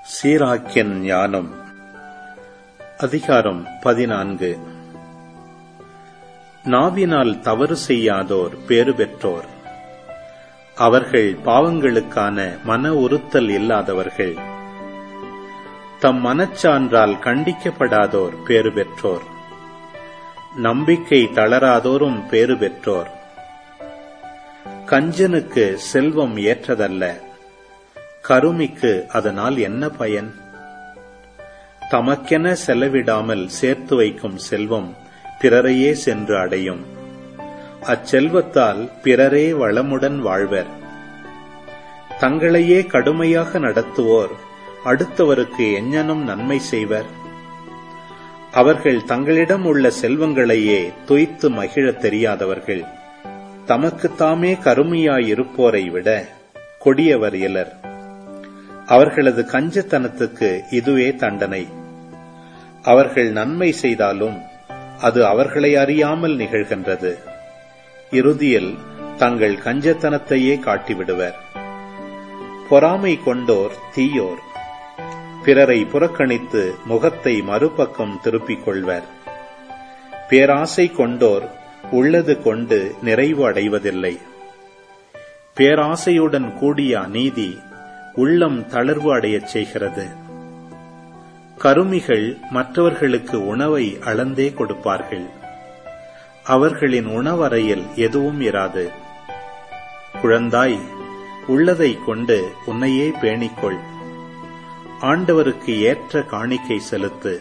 சீராக்கியன் ஞானம் அதிகாரம் பதினான்கு நாவினால் தவறு செய்யாதோர் பேறு பெற்றோர் அவர்கள் பாவங்களுக்கான மன உறுத்தல் இல்லாதவர்கள் தம் மனச்சான்றால் கண்டிக்கப்படாதோர் பேறு பெற்றோர் நம்பிக்கை தளராதோரும் பேறு பெற்றோர் கஞ்சனுக்கு செல்வம் ஏற்றதல்ல கருமிக்கு அதனால் என்ன பயன் தமக்கென செலவிடாமல் சேர்த்து வைக்கும் செல்வம் பிறரையே சென்று அடையும் அச்செல்வத்தால் பிறரே வளமுடன் வாழ்வர் தங்களையே கடுமையாக நடத்துவோர் அடுத்தவருக்கு எஞ்ஞனும் நன்மை செய்வர் அவர்கள் தங்களிடம் உள்ள செல்வங்களையே துய்த்து மகிழத் தெரியாதவர்கள் தமக்குத்தாமே கருமையாயிருப்போரை விட கொடியவர் இலர் அவர்களது கஞ்சத்தனத்துக்கு இதுவே தண்டனை அவர்கள் நன்மை செய்தாலும் அது அவர்களை அறியாமல் நிகழ்கின்றது இறுதியில் தங்கள் கஞ்சத்தனத்தையே காட்டிவிடுவர் பொறாமை கொண்டோர் தீயோர் பிறரை புறக்கணித்து முகத்தை மறுபக்கம் திருப்பிக் கொள்வர் பேராசை கொண்டோர் உள்ளது கொண்டு நிறைவு அடைவதில்லை பேராசையுடன் கூடிய அநீதி உள்ளம் தளர்வு அடையச் செய்கிறது கருமிகள் மற்றவர்களுக்கு உணவை அளந்தே கொடுப்பார்கள் அவர்களின் உணவறையில் எதுவும் இராது குழந்தாய் உள்ளதை கொண்டு உன்னையே பேணிக்கொள் ஆண்டவருக்கு ஏற்ற காணிக்கை செலுத்து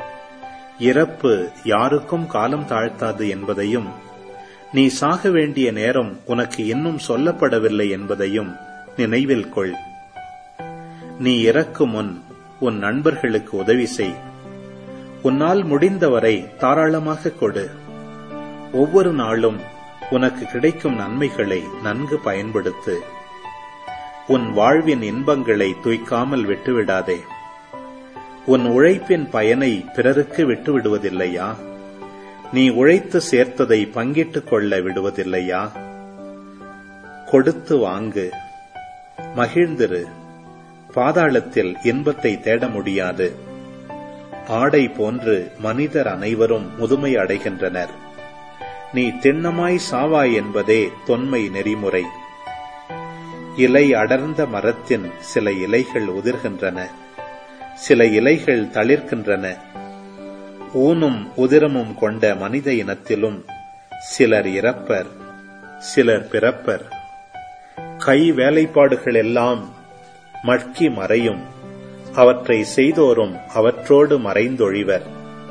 இறப்பு யாருக்கும் காலம் தாழ்த்தாது என்பதையும் நீ சாக வேண்டிய நேரம் உனக்கு இன்னும் சொல்லப்படவில்லை என்பதையும் நினைவில் கொள் நீ இறக்கும் முன் உன் நண்பர்களுக்கு உதவி செய் உன்னால் முடிந்தவரை தாராளமாக கொடு ஒவ்வொரு நாளும் உனக்கு கிடைக்கும் நன்மைகளை நன்கு பயன்படுத்து உன் வாழ்வின் இன்பங்களை துய்க்காமல் விட்டுவிடாதே உன் உழைப்பின் பயனை பிறருக்கு விட்டுவிடுவதில்லையா நீ உழைத்து சேர்த்ததை பங்கிட்டுக் கொள்ள விடுவதில்லையா கொடுத்து வாங்கு மகிழ்ந்திரு பாதாளத்தில் இன்பத்தை தேட முடியாது ஆடை போன்று மனிதர் அனைவரும் முதுமை அடைகின்றனர் நீ திண்ணமாய் சாவாய் என்பதே தொன்மை நெறிமுறை இலை அடர்ந்த மரத்தின் சில இலைகள் உதிர்கின்றன சில இலைகள் தளிர்க்கின்றன ஊனும் உதிரமும் கொண்ட மனித இனத்திலும் சிலர் இறப்பர் சிலர் பிறப்பர் கை வேலைப்பாடுகள் எல்லாம் மட்கி மறையும் அவற்றை செய்தோரும் அவற்றோடு மறைந்தொழிவர்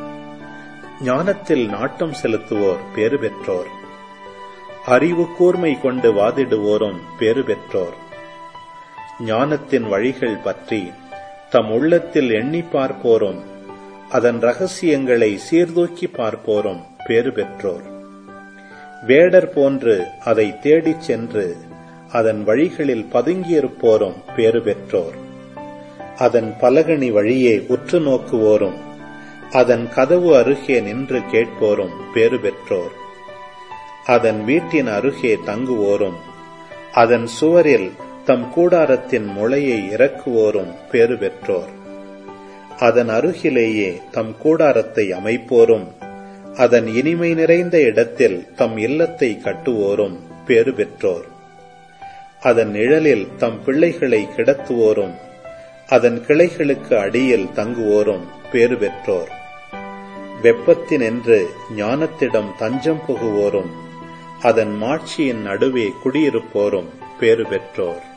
ஞானத்தில் நாட்டம் செலுத்துவோர் பேறு பெற்றோர் அறிவு கூர்மை கொண்டு வாதிடுவோரும் பேறு பெற்றோர் ஞானத்தின் வழிகள் பற்றி தம் உள்ளத்தில் எண்ணி பார்ப்போரும் அதன் ரகசியங்களை சீர்தூக்கி பார்ப்போரும் பேறு பெற்றோர் வேடர் போன்று அதை தேடிச் சென்று அதன் வழிகளில் பதுங்கியிருப்போரும் பேறு பெற்றோர் அதன் பலகணி வழியே உற்று நோக்குவோரும் அதன் கதவு அருகே நின்று கேட்போரும் பேறு பெற்றோர் அதன் வீட்டின் அருகே தங்குவோரும் அதன் சுவரில் தம் கூடாரத்தின் முளையை இறக்குவோரும் பேறு பெற்றோர் அதன் அருகிலேயே தம் கூடாரத்தை அமைப்போரும் அதன் இனிமை நிறைந்த இடத்தில் தம் இல்லத்தை கட்டுவோரும் பேறு பெற்றோர் அதன் நிழலில் தம் பிள்ளைகளை கிடத்துவோரும் அதன் கிளைகளுக்கு அடியில் தங்குவோரும் பேறு பெற்றோர் வெப்பத்தினின்று ஞானத்திடம் தஞ்சம் புகுவோரும் அதன் மாட்சியின் நடுவே குடியிருப்போரும் பேறு பெற்றோர்